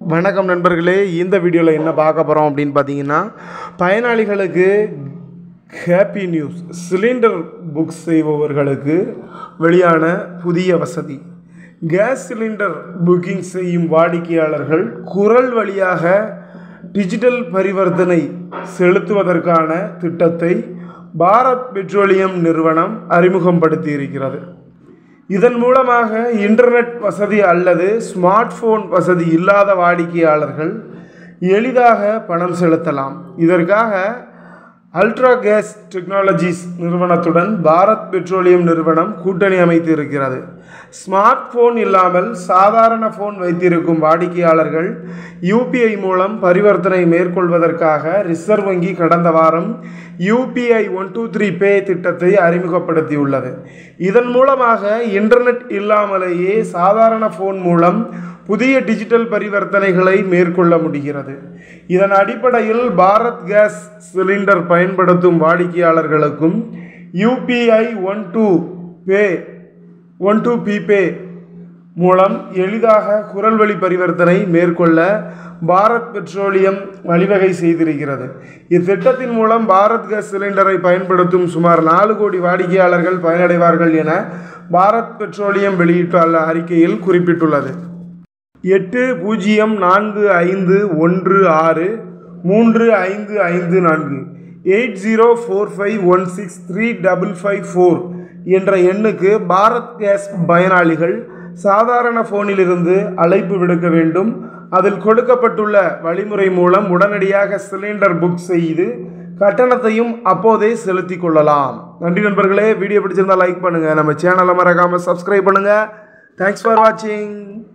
வணக்கம் நண்பர்களே இந்த வீடியோவில் என்ன பார்க்க போகிறோம் அப்படின்னு பார்த்தீங்கன்னா பயனாளிகளுக்கு ஹாப்பி நியூஸ் சிலிண்டர் புக் செய்பவர்களுக்கு வெளியான புதிய வசதி கேஸ் சிலிண்டர் புக்கிங் செய்யும் வாடிக்கையாளர்கள் குரல் வழியாக டிஜிட்டல் பரிவர்த்தனை செலுத்துவதற்கான திட்டத்தை பாரத் பெட்ரோலியம் நிறுவனம் அறிமுகப்படுத்தி இருக்கிறது இதன் மூலமாக இன்டர்நெட் வசதி அல்லது ஸ்மார்ட் போன் வசதி இல்லாத வாடிக்கையாளர்கள் எளிதாக பணம் செலுத்தலாம் இதற்காக அல்ட்ரா கேஸ் டெக்னாலஜிஸ் நிறுவனத்துடன் பாரத் பெட்ரோலியம் நிறுவனம் கூட்டணி அமைத்து இருக்கிறது ஸ்மார்ட் போன் இல்லாமல் சாதாரண போன் வைத்திருக்கும் வாடிக்கையாளர்கள் யூபிஐ மூலம் பரிவர்த்தனை மேற்கொள்வதற்காக ரிசர்வ் வங்கி கடந்த வாரம் UPI one two three pay திட்டத்தை அறிமுகப்படுத்தியுள்ளது இதன் மூலமாக இன்டர்நெட் இல்லாமலேயே சாதாரண போன் மூலம் புதிய டிஜிட்டல் பரிவர்த்தனைகளை மேற்கொள்ள முடிகிறது இதன் அடிப்படையில் பாரத் கேஸ் சிலிண்டர் பயன்படுத்தும் வாடிக்கையாளர்களுக்கும் UPI one two pay one two பிபே மூலம் எளிதாக குரல் வழி பரிவர்த்தனை மேற்கொள்ள பாரத் பெட்ரோலியம் வழிவகை செய்திருக்கிறது இத்திட்டத்தின் மூலம் பாரத் கேஸ் சிலிண்டரை பயன்படுத்தும் சுமார் நாலு கோடி வாடிக்கையாளர்கள் பயனடைவார்கள் என பாரத் பெட்ரோலியம் வெளியிட்டுள்ள அறிக்கையில் குறிப்பிட்டுள்ளது எட்டு பூஜ்ஜியம் நான்கு ஐந்து ஒன்று ஆறு மூன்று ஐந்து ஐந்து நான்கு eight zero four five one six three double five four என்ற எண்ணுக்கு பாரத் கேஸ் பயனாளிகள் சாதாரண ஃபோனிலிருந்து அழைப்பு விடுக்க வேண்டும் அதில் கொடுக்கப்பட்டுள்ள வழிமுறை மூலம் உடனடியாக சிலிண்டர் புக் செய்து கட்டணத்தையும் அப்போதே செலுத்திக் கொள்ளலாம் நன்றி நண்பர்களே வீடியோ பிடிச்சிருந்தா லைக் பண்ணுங்கள் நம்ம சேனலை மறக்காமல் சப்ஸ்கிரைப் பண்ணுங்கள் தேங்க்ஸ் ஃபார் வாட்சிங்